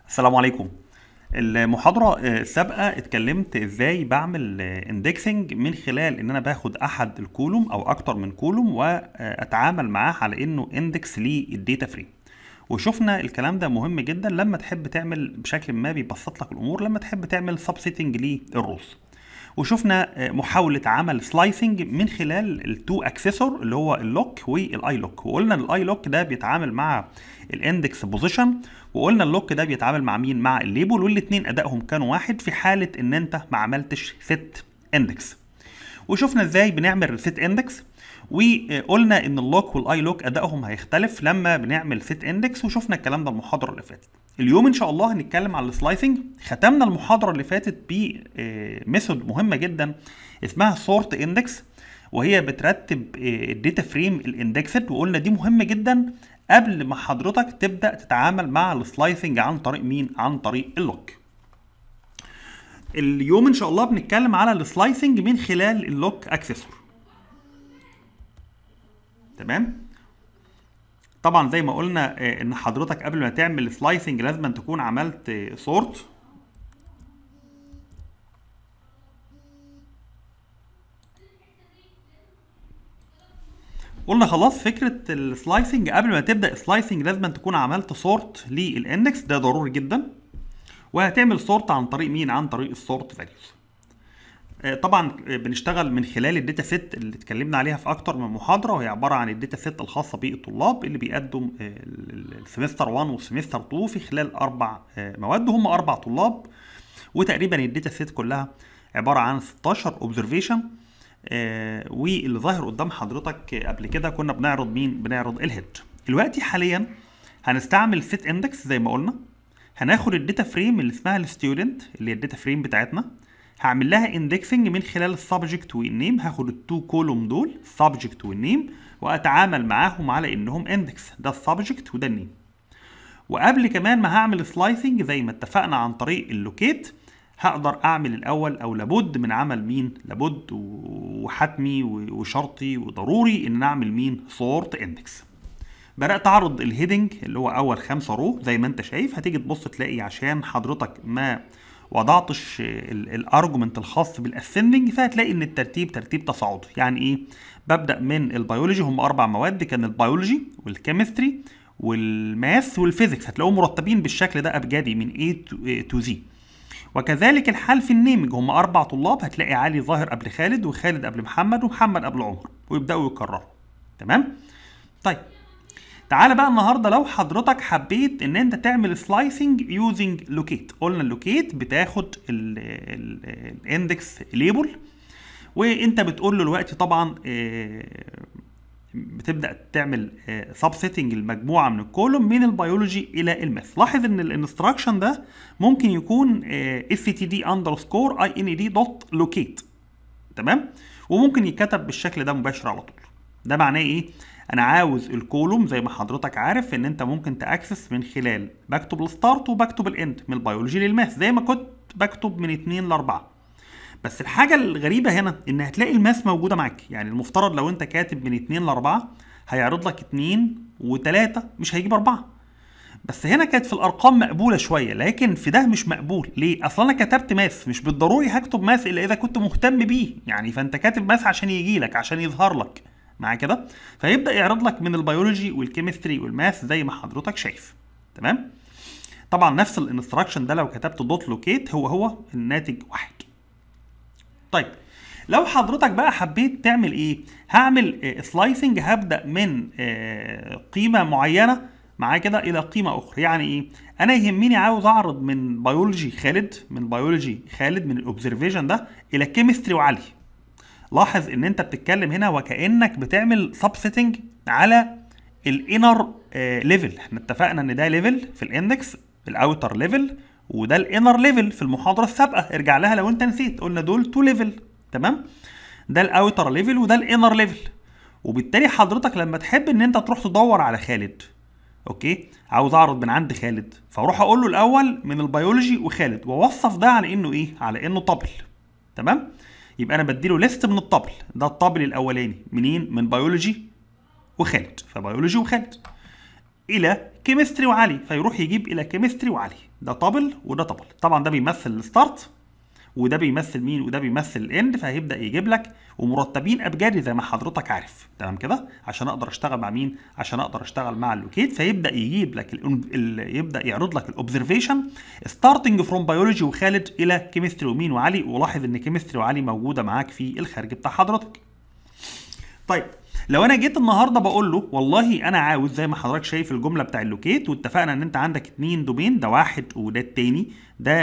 السلام عليكم المحاضرة آه، السابقة اتكلمت ازاي بعمل اندكسنج من خلال ان انا باخد احد الكولوم او اكتر من كولوم واتعامل معاه على انه اندكس للداتا فريم وشفنا الكلام ده مهم جدا لما تحب تعمل بشكل ما بيبسط لك الامور لما تحب تعمل سبسيتنج للروز وشفنا آه، محاولة عمل سلايسنج من خلال التو اكسسور اللي هو اللوك والاي لوك وقلنا الاي لوك ده بيتعامل مع الاندكس بوزيشن وقلنا اللوك ده بيتعامل مع مين مع الليبل والاثنين ادائهم كانوا واحد في حالة ان انت ما عملتش ست اندكس وشفنا ازاي بنعمل ست اندكس وقلنا ان اللوك والاي لوك ادائهم هيختلف لما بنعمل ست اندكس وشفنا الكلام ده المحاضره اللي فاتت اليوم ان شاء الله هنتكلم على السلايسنج ختمنا المحاضره اللي فاتت بميثود مهمه جدا اسمها سورت اندكس وهي بترتب الداتا فريم الاندكسد وقلنا دي مهمه جدا قبل ما حضرتك تبدا تتعامل مع السلايسنج عن طريق مين عن طريق اللوك اليوم ان شاء الله بنتكلم على السلايسنج من خلال اللوك اكسسور تمام طبعا زي ما قلنا آه، ان حضرتك قبل ما تعمل سلايسنج لازم أن تكون عملت سورت قلنا خلاص فكره السلايسنج قبل ما تبدا سلايسنج لازم أن تكون عملت سورت للاندكس ده ضروري جدا وهتعمل سورت عن طريق مين عن طريق السورت فاليوز آه، طبعا آه، بنشتغل من خلال الداتا سيت اللي اتكلمنا عليها في اكتر من محاضره وهي عباره عن الداتا سيت الخاصه بالطلاب اللي بيقدم آه، ال- ال- السمستر 1 والسمستر 2 في خلال اربع آه، مواد وهم اربع طلاب وتقريبا الداتا سيت كلها عباره عن 16 اوبزرفيشن واللي ظاهر قدام حضرتك آه، قبل كده كنا بنعرض مين بنعرض الهيد دلوقتي حاليا هنستعمل سيت اندكس زي ما قلنا هناخد الداتا فريم اللي اسمها الستودنت اللي هي الداتا فريم بتاعتنا هعمل لها اندكسنج من خلال السبجكت والنيم هاخد التو كولوم دول السبجكت والنيم واتعامل معاهم على انهم اندكس ده السبجكت وده النيم وقبل كمان ما هعمل سلايسنج زي ما اتفقنا عن طريق اللوكيت هقدر اعمل الاول او لابد من عمل مين لابد و- وحتمي و- وشرطي وضروري ان نعمل مين سورت اندكس بدات اعرض الهيدنج اللي هو اول خمسة رو زي ما انت شايف هتيجي تبص تلاقي عشان حضرتك ما وضعتش الارجمنت الخاص بالاسندنج فهتلاقي ان الترتيب ترتيب تصاعدي يعني ايه ببدا من البيولوجي هم اربع مواد كان البيولوجي والكيمستري والماث والفيزيكس هتلاقوهم مرتبين بالشكل ده ابجدي من A to, to Z وكذلك الحال في النيمج هم اربع طلاب هتلاقي علي ظاهر قبل خالد وخالد قبل محمد ومحمد قبل عمر ويبداوا يكرروا تمام طيب تعالى بقى النهارده لو حضرتك حبيت ان انت تعمل سلايسنج يوزنج لوكيت قلنا اللوكيت بتاخد الاندكس ليبل وانت بتقول له دلوقتي طبعا آه، بتبدا تعمل سب سيتنج المجموعه من الكولوم من البيولوجي الى الماث لاحظ ان الانستراكشن ده ممكن يكون اس تي دي اندرسكور اي ان دي دوت لوكيت تمام وممكن يتكتب بالشكل ده مباشر على طول ده معناه ايه انا عاوز الكولوم زي ما حضرتك عارف ان انت ممكن تاكسس من خلال بكتب الستارت وبكتب الاند من البيولوجي للماث زي ما كنت بكتب من 2 ل 4 بس الحاجه الغريبه هنا ان هتلاقي الماس موجوده معاك يعني المفترض لو انت كاتب من 2 ل 4 هيعرض لك 2 و3 مش هيجيب 4 بس هنا كانت في الارقام مقبوله شويه لكن في ده مش مقبول ليه اصلا انا كتبت ماث مش بالضروري هكتب ماث الا اذا كنت مهتم بيه يعني فانت كاتب ماث عشان يجي لك عشان يظهر لك مع كده فيبدا يعرض لك من البيولوجي والكيمستري والماث زي ما حضرتك شايف تمام طبعا نفس الانستراكشن ده لو كتبت دوت لوكيت هو هو الناتج واحد طيب لو حضرتك بقى حبيت تعمل ايه هعمل سلايسنج هبدا من آه، قيمه معينه معاه كده الى قيمه اخرى يعني ايه انا يهمني عاوز اعرض من بيولوجي خالد من بيولوجي خالد من الاوبزرفيشن ده الى كيمستري وعلي لاحظ ان انت بتتكلم هنا وكانك بتعمل سب سيتنج على الانر ليفل احنا اتفقنا ان ده ليفل في الاندكس الاوتر ليفل وده الانر ليفل في المحاضره السابقه ارجع لها لو انت نسيت قلنا دول تو ليفل تمام ده الاوتر ليفل وده الانر ليفل وبالتالي حضرتك لما تحب ان انت تروح تدور على خالد اوكي عاوز اعرض من عند خالد فاروح اقول له الاول من البيولوجي وخالد واوصف ده على انه ايه على انه طبل تمام يبقى انا بديله ليست من الطبل ده الطبل الاولاني منين من بيولوجي وخالد فبيولوجي وخالد الى كيمستري وعالي فيروح يجيب الى كيمستري وعالي ده طابل وده طابل طبعا ده بيمثل الستارت وده بيمثل مين وده بيمثل الاند فهيبدا يجيب لك ومرتبين ابجدي زي ما حضرتك عارف تمام كده عشان اقدر اشتغل مع مين عشان اقدر اشتغل مع اللوكيت فيبدا يجيب لك ال ال يبدا يعرض لك الاوبزرفيشن ستارتنج فروم بيولوجي وخالد الى كيمستري ومين وعلي ولاحظ ان كيمستري وعلي موجوده معاك في الخارج بتاع حضرتك طيب لو انا جيت النهارده بقول له والله انا عاوز زي ما حضرتك شايف الجمله بتاع اللوكيت واتفقنا ان انت عندك اتنين دومين ده واحد وده التاني ده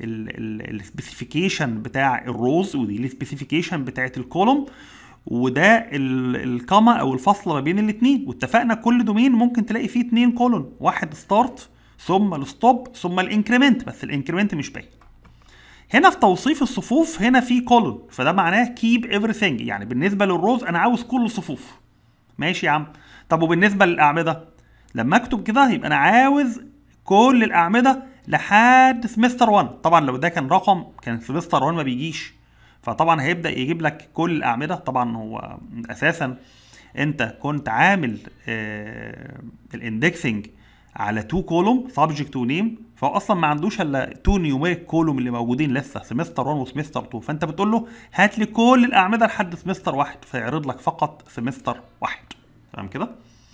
السبيسيفيكيشن بتاع الروز ودي السبيسيفيكيشن بتاعت الكولوم وده الكاما او الفاصله ما بين الاثنين واتفقنا كل دومين ممكن تلاقي فيه اثنين كولون واحد ستارت ثم الستوب ثم الانكريمنت بس الانكريمنت مش باين هنا في توصيف الصفوف هنا في كولون فده معناه كيب everything يعني بالنسبه للروز انا عاوز كل الصفوف ماشي يا عم طب وبالنسبه للاعمده لما اكتب كده يبقى انا عاوز كل الاعمده لحد سمستر 1 طبعا لو ده كان رقم كان سمستر 1 ما بيجيش فطبعا هيبدا يجيب لك كل الاعمده طبعا هو اساسا انت كنت عامل آه الاندكسنج على 2 كولوم سبجكت ونيم فهو اصلا ما عندوش الا 2 نيوميريك كولوم اللي موجودين لسه سمستر 1 وسمستر 2 فانت بتقول له هات لي كل الاعمده لحد سمستر 1 فيعرض لك فقط سمستر 1 تمام كده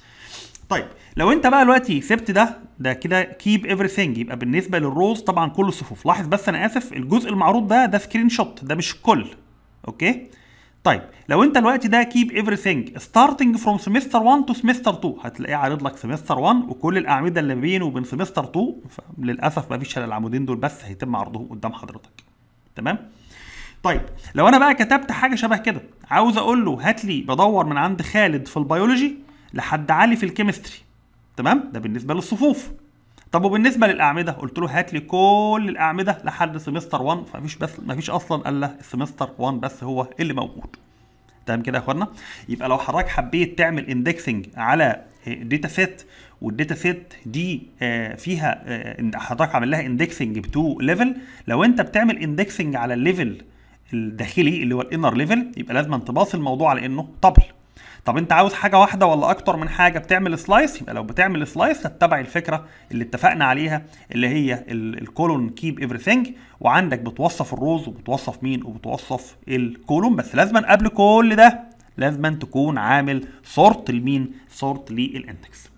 طيب لو انت بقى دلوقتي سبت ده ده كده كيب everything يبقى بالنسبه للروز طبعا كل الصفوف لاحظ بس انا اسف الجزء المعروض ده ده سكرين شوت ده مش كل اوكي طيب لو انت دلوقتي ده كيب everything starting from semester 1 to semester 2 هتلاقيه عارض لك semester 1 وكل الاعمده اللي بينه وبين semester 2 للاسف ما فيش الا العمودين دول بس هيتم عرضهم قدام حضرتك تمام طيب لو انا بقى كتبت حاجه شبه كده عاوز اقول له هات لي بدور من عند خالد في البيولوجي لحد علي في الكيمستري تمام ده بالنسبه للصفوف طب وبالنسبه للاعمده قلت له هات لي كل الاعمده لحد سمستر 1 فمفيش بس مفيش اصلا الا السمستر 1 بس هو اللي موجود تمام كده يا اخوانا يبقى لو حضرتك حبيت تعمل اندكسنج على داتا سيت والداتا سيت دي فيها حضرتك عامل لها اندكسنج ب 2 ليفل لو انت بتعمل اندكسنج على الليفل الداخلي اللي هو الانر ليفل يبقى لازم تباص الموضوع على انه طبل طب انت عاوز حاجه واحده ولا اكتر من حاجه بتعمل سلايس يبقى لو بتعمل سلايس تتبع الفكره اللي اتفقنا عليها اللي هي الكولون كيب ايفريثينج وعندك بتوصف الروز وبتوصف مين وبتوصف الكولون بس لازما قبل كل ده لازما تكون عامل سورت لمين سورت للاندكس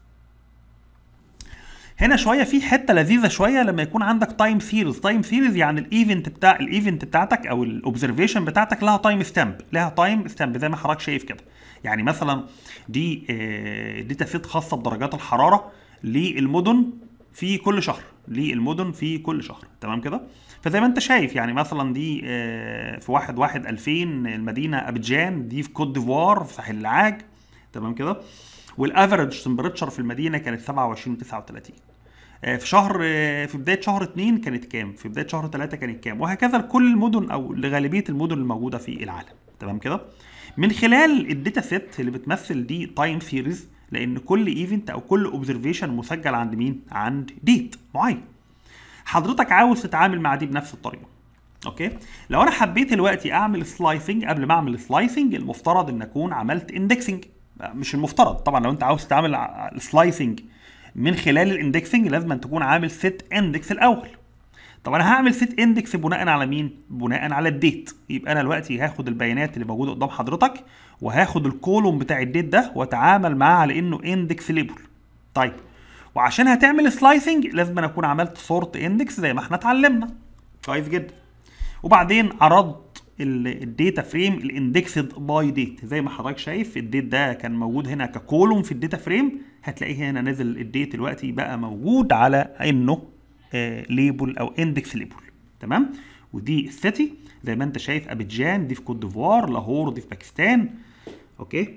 هنا شويه في حته لذيذه شويه لما يكون عندك تايم سيريز تايم سيريز يعني الايفنت بتاع الايفنت بتاعتك او الاوبزرفيشن بتاعتك لها تايم ستامب لها تايم ستامب زي ما حضرتك شايف كده يعني مثلا دي داتا سيت خاصه بدرجات الحراره للمدن في كل شهر للمدن في كل شهر تمام كده فزي ما انت شايف يعني مثلا دي في 1 1 2000 المدينه ابيجان دي في كوت ديفوار في ساحل العاج تمام كده والافرج تمبريتشر في المدينه كانت 27 39 في شهر في بدايه شهر 2 كانت كام في بدايه شهر 3 كانت كام وهكذا لكل المدن او لغالبيه المدن الموجوده في العالم تمام كده من خلال الداتا سيت اللي بتمثل دي تايم سيريز لان كل ايفنت او كل اوبزرفيشن مسجل عند مين عند ديت معين حضرتك عاوز تتعامل مع دي بنفس الطريقه اوكي لو انا حبيت دلوقتي اعمل سلايسنج قبل ما اعمل سلايسنج المفترض ان اكون عملت اندكسنج مش المفترض طبعا لو انت عاوز تعمل سلايسنج من خلال الاندكسنج لازم أن تكون عامل سيت اندكس الاول طب انا هعمل سيت اندكس بناء على مين بناء على الديت يبقى انا دلوقتي هاخد البيانات اللي موجوده قدام حضرتك وهاخد الكولوم بتاع الديت ده واتعامل معاه على انه اندكس ليبل طيب وعشان هتعمل سلايسنج لازم أنا اكون عملت سورت اندكس زي ما احنا اتعلمنا كويس جدا وبعدين عرضت الداتا فريم الاندكسد باي ديت زي ما حضرتك شايف الديت ده كان موجود هنا ككولوم في الداتا فريم هتلاقيه هنا نزل الديت دلوقتي بقى موجود على انه آه ليبل او اندكس ليبل تمام ودي السيتي زي ما انت شايف ابيجان دي في كوت ديفوار لاهور دي في باكستان اوكي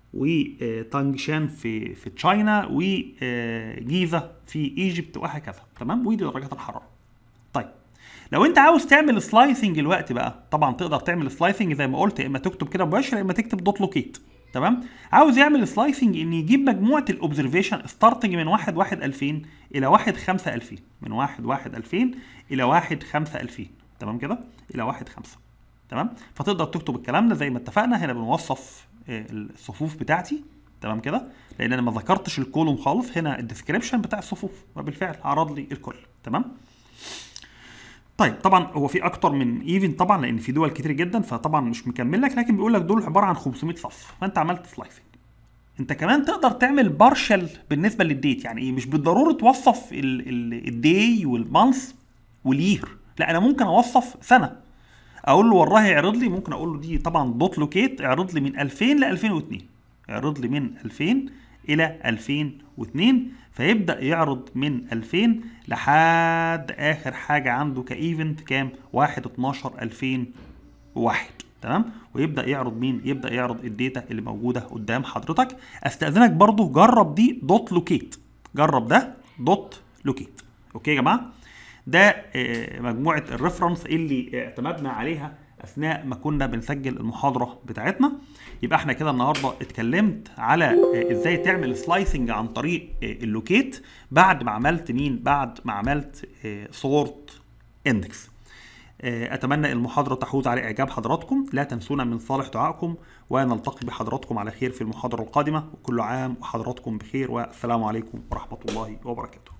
وتانجشان في في تشاينا وجيزه في ايجيبت وهكذا تمام ودي درجات الحراره طيب لو انت عاوز تعمل سلايسنج الوقت بقى طبعا تقدر تعمل سلايسنج زي ما قلت يا اما تكتب كده مباشر يا اما تكتب دوت لوكيت تمام عاوز يعمل سلايسنج ان يجيب مجموعه الاوبزرفيشن ستارتنج من 1 1 2000 الى 1 5 2000 من 1 1 2000 الى 1 5 2000 تمام كده الى 1 5 تمام فتقدر تكتب الكلام ده زي ما اتفقنا هنا بنوصف الصفوف بتاعتي تمام كده لان انا ما ذكرتش الكولوم خالص هنا الديسكريبشن بتاع الصفوف وبالفعل عرض لي الكل تمام طيب طبعا هو في اكتر من ايفنت طبعا لان في دول كتير جدا فطبعا مش مكمل لك لكن بيقول لك دول عباره عن 500 صف فانت عملت سلايسنج انت كمان تقدر تعمل بارشل بالنسبه للديت يعني ايه مش بالضروره توصف الداي والمانث والير لا انا ممكن اوصف سنه اقول له والله اعرض لي ممكن اقول له دي طبعا دوت لوكيت اعرض لي من 2000 ل 2002 اعرض لي من 2000 الى 2002 فيبدا يعرض من 2000 لحد اخر حاجه عنده كايفنت كام 1 12 2001 تمام ويبدا يعرض مين يبدا يعرض الداتا اللي موجوده قدام حضرتك استاذنك برضو جرب دي دوت لوكيت جرب ده دوت لوكيت اوكي يا جماعه ده آه، مجموعه الريفرنس اللي اعتمدنا عليها اثناء ما كنا بنسجل المحاضره بتاعتنا يبقى احنا كده النهارده اتكلمت على آه، ازاي تعمل سلايسنج عن طريق آه، اللوكيت بعد ما عملت مين بعد ما عملت سورت اندكس اتمنى المحاضره تحوز على اعجاب حضراتكم لا تنسونا من صالح دعائكم ونلتقي بحضراتكم على خير في المحاضره القادمه وكل عام وحضراتكم بخير والسلام عليكم ورحمه الله وبركاته